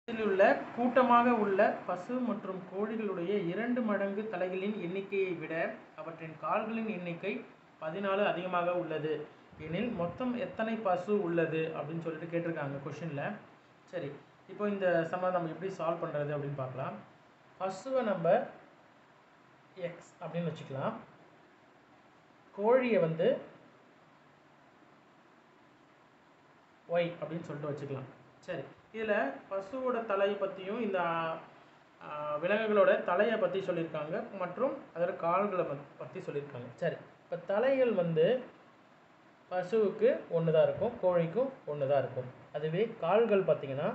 இதில் உள்ள கூட்டமாக உள்ள பசு மற்றும் கோழிகளுடைய இரண்டு மடங்கு தலைகளின் எண்ணிக்கையை விட அவற்றின் கால்களின் எண்ணிக்கை பதினாலு அதிகமாக உள்ளது எனில் மொத்தம் எத்தனை பசு உள்ளது அப்படின்னு சொல்லிட்டு கேட்டிருக்காங்க கொஷினில் சரி இப்போ இந்த சம்ம நம்ம எப்படி சால்வ் பண்ணுறது அப்படின்னு பார்க்கலாம் பசுவை நம்ம எக்ஸ் அப்படின்னு வச்சுக்கலாம் கோழியை வந்து ஒய் அப்படின்னு சொல்லிட்டு வச்சுக்கலாம் சரி இதில் பசுவோட தலையை பற்றியும் இந்த ஆ, விலங்குகளோட தலையை பற்றி சொல்லியிருக்காங்க மற்றும் அதோட கால்களை பத்- பற்றி சொல்லியிருக்காங்க சரி இப்போ தலைகள் வந்து பசுவுக்கு ஒன்று தான் இருக்கும் கோழிக்கும் ஒன்று தான் இருக்கும் அதுவே கால்கள் பார்த்தீங்கன்னா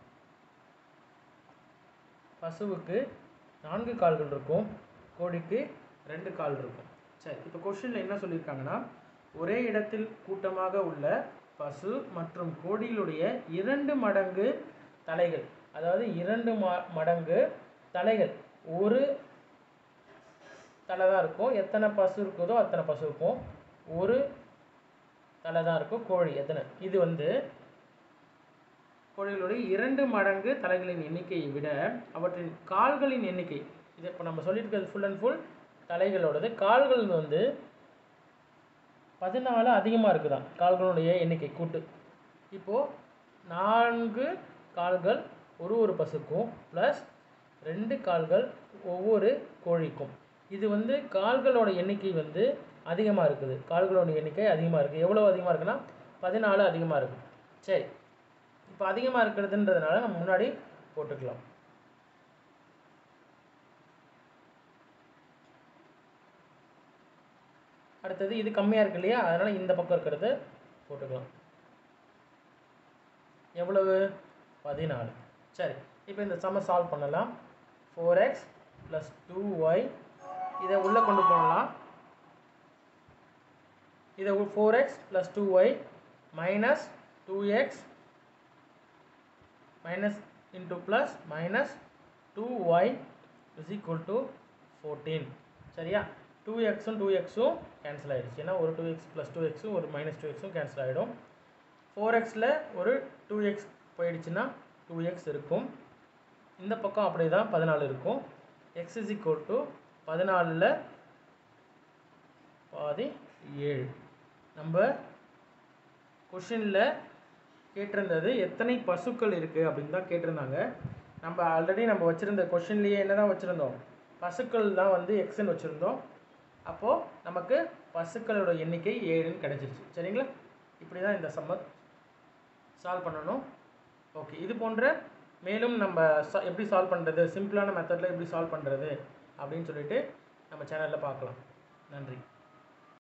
பசுவுக்கு நான்கு கால்கள் இருக்கும் கோழிக்கு ரெண்டு கால் இருக்கும் சரி இப்போ கொஷினில் என்ன சொல்லியிருக்காங்கன்னா ஒரே இடத்தில் கூட்டமாக உள்ள பசு மற்றும் கோழிகளுடைய இரண்டு மடங்கு தலைகள் அதாவது இரண்டு ம மடங்கு தலைகள் ஒரு தலை தான் இருக்கும் எத்தனை பசு இருக்குதோ அத்தனை பசு இருக்கும் ஒரு தலை தான் இருக்கும் கோழி எத்தனை இது வந்து கோழிகளுடைய இரண்டு மடங்கு தலைகளின் எண்ணிக்கையை விட அவற்றின் கால்களின் எண்ணிக்கை இது இப்போ நம்ம சொல்லிட்டு இருக்கிறது ஃபுல் அண்ட் ஃபுல் தலைகளோடது கால்கள் வந்து பதினாலு அதிகமாக இருக்குதாம் கால்களுடைய எண்ணிக்கை கூட்டு இப்போது நான்கு கால்கள் ஒரு ஒரு பசுக்கும் ப்ளஸ் ரெண்டு கால்கள் ஒவ்வொரு கோழிக்கும் இது வந்து கால்களோட எண்ணிக்கை வந்து அதிகமாக இருக்குது கால்களோட எண்ணிக்கை அதிகமாக இருக்குது எவ்வளோ அதிகமாக இருக்குன்னா பதினாலு அதிகமாக இருக்குது சரி இப்போ அதிகமாக இருக்கிறதுன்றதுனால நம்ம முன்னாடி போட்டுக்கலாம் அடுத்தது இது கம்மியாக இருக்கு இல்லையா அதனால் இந்த பக்கம் இருக்கிறது போட்டுக்கலாம் எவ்வளவு பதினாலு சரி இப்போ இந்த சம்ம சால்வ் பண்ணலாம் four X plus two Y இதை உள்ளே கொண்டு போகலாம் இதை four X plus two Y minus two X minus into plus minus two Y is equal to fourteen சரியா டூ எக்ஸும் டூ எக்ஸும் கேன்சல் ஆகிடுச்சு ஏன்னா ஒரு டூ எக்ஸ் ப்ளஸ் டூ எக்ஸும் ஒரு மைனஸ் டூ எக்ஸும் கேன்சல் ஆகிடும் ஃபோர் எக்ஸில் ஒரு டூ எக்ஸ் போயிடுச்சுன்னா டூ எக்ஸ் இருக்கும் இந்த பக்கம் அப்படியே தான் பதினாலு இருக்கும் எக்ஸ் இஸ் ஈக்குவல் டு பதினாலில் பாதி ஏழு நம்ம கொஷினில் கேட்டிருந்தது எத்தனை பசுக்கள் இருக்குது அப்படின்னு தான் கேட்டிருந்தாங்க நம்ம ஆல்ரெடி நம்ம வச்சுருந்த கொஷின்லேயே என்ன தான் வச்சுருந்தோம் பசுக்கள் தான் வந்து எக்ஸ்ன்னு வச்சுருந்தோம் அப்போது நமக்கு பசுக்களோட எண்ணிக்கை ஏழுன்னு கிடச்சிருச்சு சரிங்களா இப்படி தான் இந்த சம்மர் சால்வ் பண்ணணும் ஓகே இது போன்ற மேலும் நம்ம சா எப்படி சால்வ் பண்ணுறது சிம்பிளான மெத்தடில் எப்படி சால்வ் பண்ணுறது அப்படின்னு சொல்லிட்டு நம்ம சேனலில் பார்க்கலாம் நன்றி